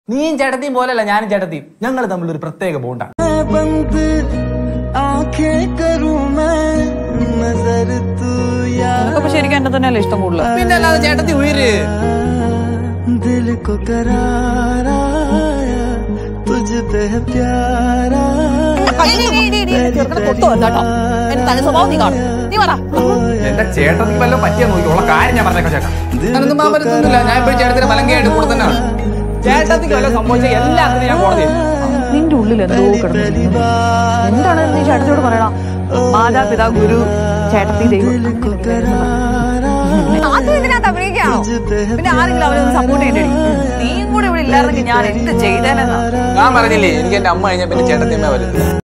നീയും ചേട്ടത്തിയും പോലല്ല ഞാനും ചേട്ടത്തിയും ഞങ്ങൾ തമ്മിൽ ഒരു പ്രത്യേക ബോണ്ടാണ് बंद आंखें करूं मैं नजर तू यार നിനക്കപ്പൊ ശരിക്കും എന്നെ തന്നെയല്ലേ ഇഷ്ടം കൂടുതൽ പിന്നെ അല്ലാതെ ചേട്ടത്തി ഉയര് दिल को करार आया तुझ पे है प्यार आया എന്റെ തനി സ്വഭാവം നീ കാണും നീ പറ എന്റെ ചേട്ടത്തിക്ക് വല്ലതും പറ്റിയാ നോക്കിയുള്ള കാര്യം ഞാൻ പറഞ്ഞേക്കാം ചേട്ടാ ഞാനൊന്നും മാൻ പറ്റത്തൊന്നുമില്ല ഞാൻ ഇപ്പോഴും ചേട്ടത്തിന്റെ മലങ്കയായിട്ട് കൂടെ തന്നെയാണ് ചേട്ടത്തിക്ക് വല്ലതും സംഭവിച്ച എല്ലാത്തിനും ഞാൻ കോടതി നിന്റെ ഉള്ളിൽ എന്തോ കിടന്നു എന്താണ് നീ ചേട്ടത്തിയോട് പറയണം മാതാപിതാ ഗുരു ചേട്ടത്തി ദൈവം ആദ്യം ഇതിനകത്ത് അഭിനയിക്കാണോ പിന്നെ ആരെങ്കിലും അവരെ ഒന്ന് സപ്പോർട്ട് ചെയ്യണ്ടേ നീയും കൂടെ ഇവിടെ ഇല്ലായിരുന്നെങ്കിൽ ഞാൻ എന്ത് ചെയ്തേനെന്നാ ഞാൻ പറഞ്ഞില്ലേ എനിക്ക് എന്റെ അമ്മ കഴിഞ്ഞാൽ പിന്നെ ചേട്ടത്തിയമ്മ വരുന്നത്